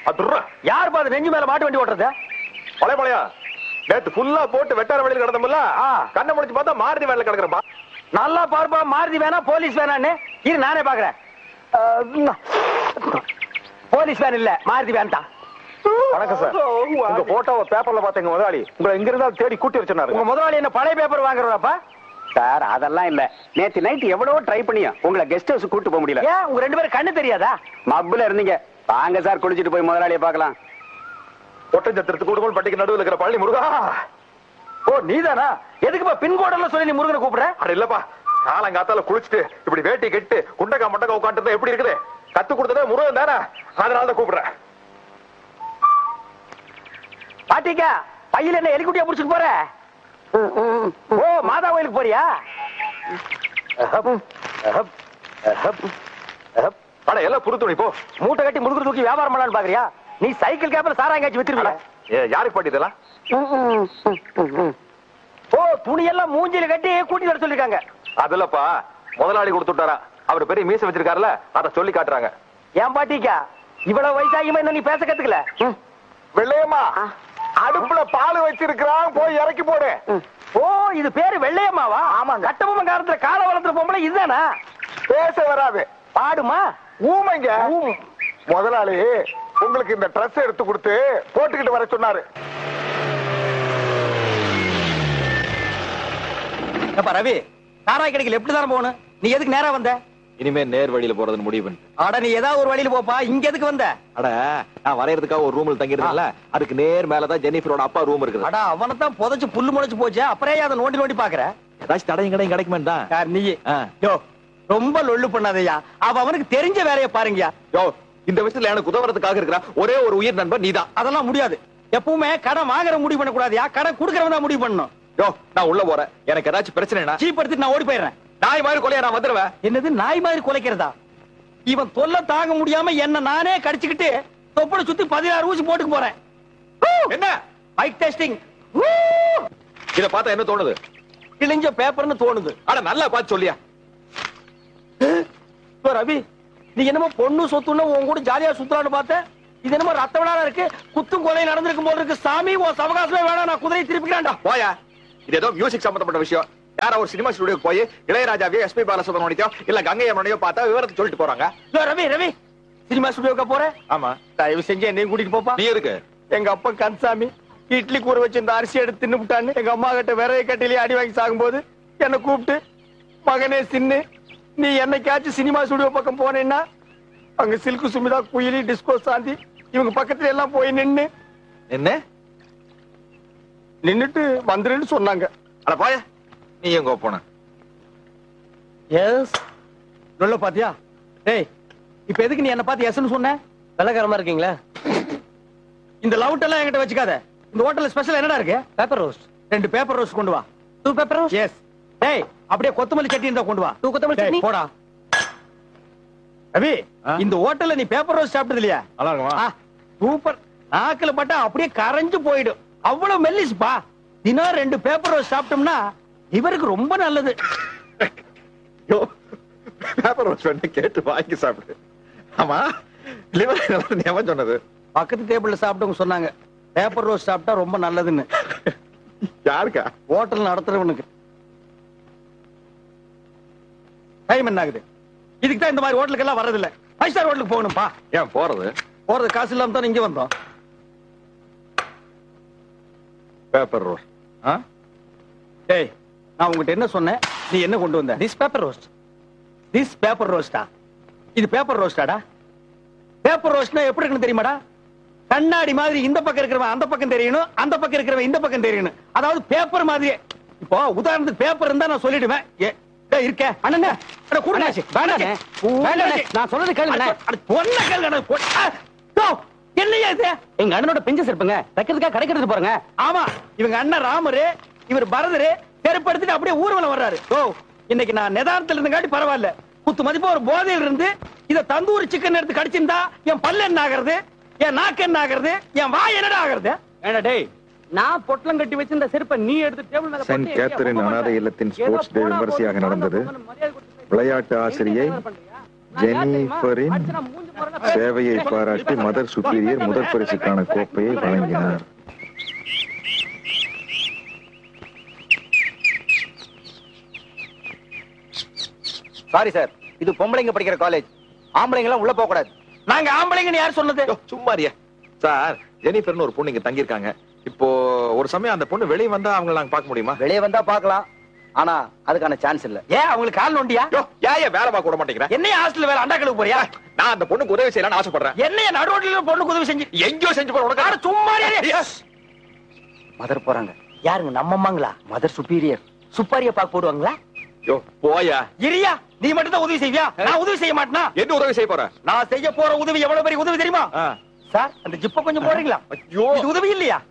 அதுர்றா யார் பாது நெஞ்சு மேல மாட்டு வண்டி ஓட்டுறது பழைய பழையா நேத்து ஃபுல்லா போட்டு வெட்டார வழியில் கிடந்தோம்ல ஆ. கண்ணை முடிச்சு பார்த்தா மாருதி வேலை கிடக்குறப்பா நல்லா பார்ப்பா மாருதி வேணா போலீஸ் வேணான்னு இரு நானே பாக்குறேன் போலீஸ் வேன் இல்ல மாருதி வேன் தான் வணக்கம் சார் உங்க போட்டோவை பேப்பர்ல பார்த்தேங்க முதலாளி உங்களை இங்க இருந்தா தேடி கூட்டி வர சொன்னாரு உங்க முதலாளி என்ன பழைய பேப்பர் வாங்குறப்பா சார் அதெல்லாம் இல்ல நேத்து நைட் எவ்வளவோ ட்ரை பண்ணியும் உங்களை கெஸ்ட் ஹவுஸ் கூட்டு போக முடியல ஏன் உங்க ரெண்டு பேரும் கண்ணு தெரியாதா மப்புல இருந்தீங்க வாங்க சார் குளிச்சிட்டு போய் முதலாளியை பார்க்கலாம் ஒட்டஞ்சத்திரத்து கூடுகோள் பட்டிக்கு நடுவில் இருக்கிற பள்ளி முருகா ஓ நீதானா எதுக்குப்பா பின்கோடெல்லாம் சொல்லி நீ முருகனை கூப்பிடுற அட இல்லப்பா காலங்காத்தால குளிச்சுட்டு இப்படி வேட்டி கெட்டு குண்டக்கா மண்டக்கா உட்காந்துருந்தா எப்படி இருக்குது கத்து கொடுத்ததே முருகன் தானே அதனால தான் கூப்பிடுறேன் பாட்டிக்கா பையில என்ன எலிக்குட்டியா புடிச்சுட்டு போற ஓ மாதா கோயிலுக்கு போறியா அஹப், அஹப், அஹப், அஹப். அட எல்லாம் புது துணி போ மூட்டை கட்டி முதுகு தூக்கி வியாபாரம் பண்ணலான்னு பாக்குறியா நீ சைக்கிள் கேப்ல சாராங்காச்சு வித்துருவியா ஏ, யாருக்கு பாட்டி இதெல்லாம் ஓ துணியெல்லாம் மூஞ்சில கட்டி கூட்டி வர சொல்லிருக்காங்க அதுலப்பா முதலாளி கொடுத்து விட்டாரா அவர் பெரிய மீசை வச்சிருக்காருல அத சொல்லி காட்டுறாங்க ஏன் பாட்டிக்கா இவ்வளவு வயசாகியுமா இன்னும் நீ பேச கத்துக்கல வெள்ளையம்மா அடுப்புல பால் வச்சிருக்கிறான் போய் இறக்கி போடு ஓ இது பேரு வெள்ளையம்மாவா ஆமா கட்டபொம்மன் காலத்துல கால வளர்த்துற பொம்பளை இதுதானா பேச வராது பாடுமா ஊமைங்க முதலாளி உங்களுக்கு இந்த ட்ரெஸ் எடுத்து கொடுத்து போட்டுக்கிட்டு வர சொன்னாரு ஏப்பா ரவி சாராய் கடைக்கு எப்படி தானே போகணும் நீ எதுக்கு நேரா வந்த இனிமே நேர் வழியில போறதுன்னு முடிவு பண்ணு அட நீ ஏதாவது ஒரு வழியில போப்பா இங்க எதுக்கு வந்த அட நான் வரையறதுக்காக ஒரு ரூம்ல தங்கிருந்தேன்ல அதுக்கு நேர் மேலதான் ஜெனிஃபரோட அப்பா ரூம் இருக்குது அடா அவனைத்தான் புதைச்சு புல்லு முளைச்சு போச்சு அப்புறம் அதை நோண்டி நோண்டி பாக்குற ஏதாச்சும் தடையும் கடையும் கிடைக்குமே தான் யார் நீ ஆ. யோ ரொம்ப லொள்ளு பண்ணாதயா அவ அவனுக்கு தெரிஞ்ச வேலையை பாருங்கயா யோ இந்த விஷயத்துல எனக்கு உதவுறதுக்காக இருக்கிற ஒரே ஒரு உயிர் நண்பன் நீதான் அதெல்லாம் முடியாது எப்பவுமே கடன் வாங்குற முடிவு பண்ண கூடாதுயா கடன் குடுக்கறவன் தான் முடிவு பண்ணணும் யோ நான் உள்ள போறேன் எனக்கு ஏதாச்சும் பிரச்சனைனா சீப் எடுத்துட்டு நான் ஓடி போயிடுறேன் நாய் மாதிரி கொலையா நான் வந்துருவேன் என்னது நாய் மாதிரி குலைக்கிறதா இவன் தொல்லை தாங்க முடியாம என்ன நானே கடிச்சுக்கிட்டு தொப்புளை சுத்தி பதினாறு ஊசி போட்டுக்கு போறேன் என்ன மைக் டெஸ்டிங் இத பார்த்தா என்ன தோணுது கிழிஞ்ச பேப்பர்னு தோணுது அட நல்லா பார்த்து சொல்லியா இப்ப ரவி நீ என்னமோ பொண்ணு சொத்துன்னு உன் கூட ஜாலியா சுத்தலான்னு பார்த்தேன் இது என்னமோ ரத்த விழா இருக்கு குத்தும் கொலை நடந்திருக்கும் போல இருக்கு சாமி உன் சவகாசமே வேணாம் நான் குதிரை திருப்பிக்கிறான்டா போயா இது ஏதோ மியூசிக் சம்பந்தப்பட்ட விஷயம் யாரா ஒரு சினிமா ஸ்டுடியோக்கு போய் இளையராஜாவையோ எஸ்பி பாலசுப்ரமணியோ இல்ல கங்கை அம்மனையோ பார்த்தா விவரத்தை சொல்லிட்டு போறாங்க இதோ ரவி ரவி சினிமா ஸ்டுடியோக்கா போறேன் ஆமா தயவு செஞ்சு என்னையும் கூட்டிட்டு போப்பா நீ இருக்கு எங்க அப்பா கந்தசாமி இட்லி கூற வச்சு இந்த அரிசி எடுத்து தின்னு விட்டான்னு எங்க அம்மா கிட்ட விறகு கட்டிலேயே அடி வாங்கி சாகும்போது என்ன கூப்பிட்டு மகனே சின்னு நீ என்னைக்காச்சும் சினிமா ஸ்டுடியோ பக்கம் போனேன்னா அங்க சில்கு சுமிதா குயிலி டிஸ்கோ சாந்தி இவங்க பக்கத்துல எல்லாம் போய் நின்னு என்ன நின்னுட்டு வந்துருன்னு சொன்னாங்க அட போய நீ எங்க போன எஸ் சொல்ல பாத்தியா டேய் இப்ப எதுக்கு நீ என்ன பார்த்து எஸ்னு சொன்ன வெள்ளக்காரமா இருக்கீங்களா இந்த லவுட் எல்லாம் என்கிட்ட வச்சுக்காத இந்த ஹோட்டல்ல ஸ்பெஷல் என்னடா இருக்கு பேப்பர் ரோஸ்ட் ரெண்டு பேப்பர் ரோஸ்ட் கொண்டு வா டூ பேப்பர் ரோஸ்ட் எஸ் டேய் அப்படியே கொத்தமல்லி சட்னி இருந்தா கொண்டு வா டூ கொத்தமல்லி சட்னி போடா ரவி ஆ? இந்த ஹோட்டல்ல நீ பேப்பர் ரோஸ்ட் சாப்பிட்டது இல்லையா நல்லா இருக்குமா ஆ, சூப்பர் நாக்குல பட்டா அப்படியே கரைஞ்சு போயிடும் அவ்வளவு மெல்லிஸ்பா தினம் ரெண்டு பேப்பர் ரோஸ்ட் சாப்பிட்டோம்னா இவருக்கு ரொம்ப நல்லது யோ பேப்பர் ரோஸ் வேணா கேட்டு வாங்கி சாப்பிடு ஆமா லிவர் நீ எவன் சொன்னது பக்கத்து டேபிள்ல சாப்பிட்டவங்க சொன்னாங்க பேப்பர் ரோஸ்ட் சாப்பிட்டா ரொம்ப நல்லதுன்னு யாருக்கா ஹோட்டல் நடத்துறவனுக்கு டைம் என்ன ஆகுது இதுக்கு தான் இந்த மாதிரி ஹோட்டலுக்கு எல்லாம் வர்றதில்ல ஃபைவ் ஸ்டார் ஹோட்டலுக்கு போகணும்பா ஏன் போறது போறது காசு இல்லாம தான் இங்க வந்தோம் பேப்பர் ரோஸ் டேய் நான் உங்ககிட்ட என்ன சொன்னேன் நீ என்ன கொண்டு வந்த this paper roast this paper ரோஸ்டா இது பேப்பர் ரோஸ்டாடா பேப்பர் ரோஸ்ட்னா எப்படி இருக்குன்னு தெரியுமாடா கண்ணாடி மாதிரி இந்த பக்கம் இருக்கிறவன் அந்த பக்கம் தெரியணும் அந்த பக்கம் இருக்கிறவன் இந்த பக்கம் தெரியணும் அதாவது பேப்பர் மாதிரியே இப்போ உதாரணத்துக்கு பேப்பர் இருந்தா நான் சொல்லிடுவேன் ஏ, டேய், இருக்க அண்ணா அட குருநாசி வேண்டானே வேண்டானே நான் சொல்றது கேளுங்க பொண்ண கேளுங்க என்னையா இது எங்க அண்ணனோட பிஞ்சு இருப்பங்க தைக்கிறதுக்காக கிடைக்கிறது போறங்க ஆமா இவங்க அண்ணன் ராமரு இவர் பரதரு செருப்பு எடுத்துட்டு அப்படியே ஊர்வலம் வர்றாரு ஓ இன்னைக்கு நான் நிதானத்துல இருந்தங்காட்டி பரவாயில்ல குத்து மதிப்பா ஒரு போதையில இருந்து இத தந்தூரி சிக்கன் எடுத்து கடிச்சிருந்தா என் பல்லு என்ன ஆகுறது என் நாக்கு என்ன ஆகுறது என் வாய் என்னடா ஆகுறது ஏடா டேய் நான் பொட்டலம் கட்டி வச்சிருந்த செருப்பை நீ எடுத்து டேபிள் மேல செயின்ட் கேத்தரின் அனாதை இல்லத்தின் ஸ்போர்ட்ஸ் டே விமரிசையாக நடந்தது. விளையாட்டு ஆசிரியை ஜெனிஃபரின் சேவையை பாராட்டி மதர் சுப்பீரியர் முதல் பரிசுக்கான கோப்பையை வழங்கினார் சாரி சார் இது பொம்பளைங்க படிக்கிற காலேஜ் ஆம்பளைங்க எல்லாம் உள்ள போக கூடாது நாங்க ஆம்பளைங்கன்னு யார் சொன்னது யோ, சும்மாரியா சார் ஜெனிஃபர்னு ஒரு பொண்ணு இங்க தங்கியிருக்காங்க இப்போ ஒரு சமயம் அந்த பொண்ணு வெளியே வந்தா அவங்கள நாங்க பார்க்க முடியுமா வெளியே வந்தா பார்க்கலாம் ஆனா அதுக்கான சான்ஸ் இல்ல ஏன் அவங்களுக்கு கால் நோண்டியா யோ ஏன் ஏன் வேலை பார்க்க விட மாட்டேங்கிறேன் என்னைய ஹாஸ்டல் வேலை அண்டாக்களுக்கு போறியா நான் அந்த பொண்ணுக்கு உதவி செய்யலாம்னு ஆசைப்படுறேன் என்னைய நடுவோட்டில பொண்ணுக்கு உதவி செஞ்சு எங்கேயோ செஞ்சு போற உனக்கு அட, சும்மா இரு. Yes. மதர் போறாங்க யாருங்க நம்ம அம்மாங்களா மதர் சுப்பீரியர் சுப்பாரிய பாக்க போடுவாங்களா யோ போயா இரியா நீ மட்டும் தான் உதவி செய்வியா நான் உதவி செய்ய மாட்டேனா என்ன உதவி செய்ய போற நான் செய்ய போற உதவி எவ்வளவு பெரிய உதவி தெரியுமா ஆ. சார் அந்த ஜிப்ப கொஞ்சம் போடுறீங்களா ஐயோ இது உதவி இல்லையா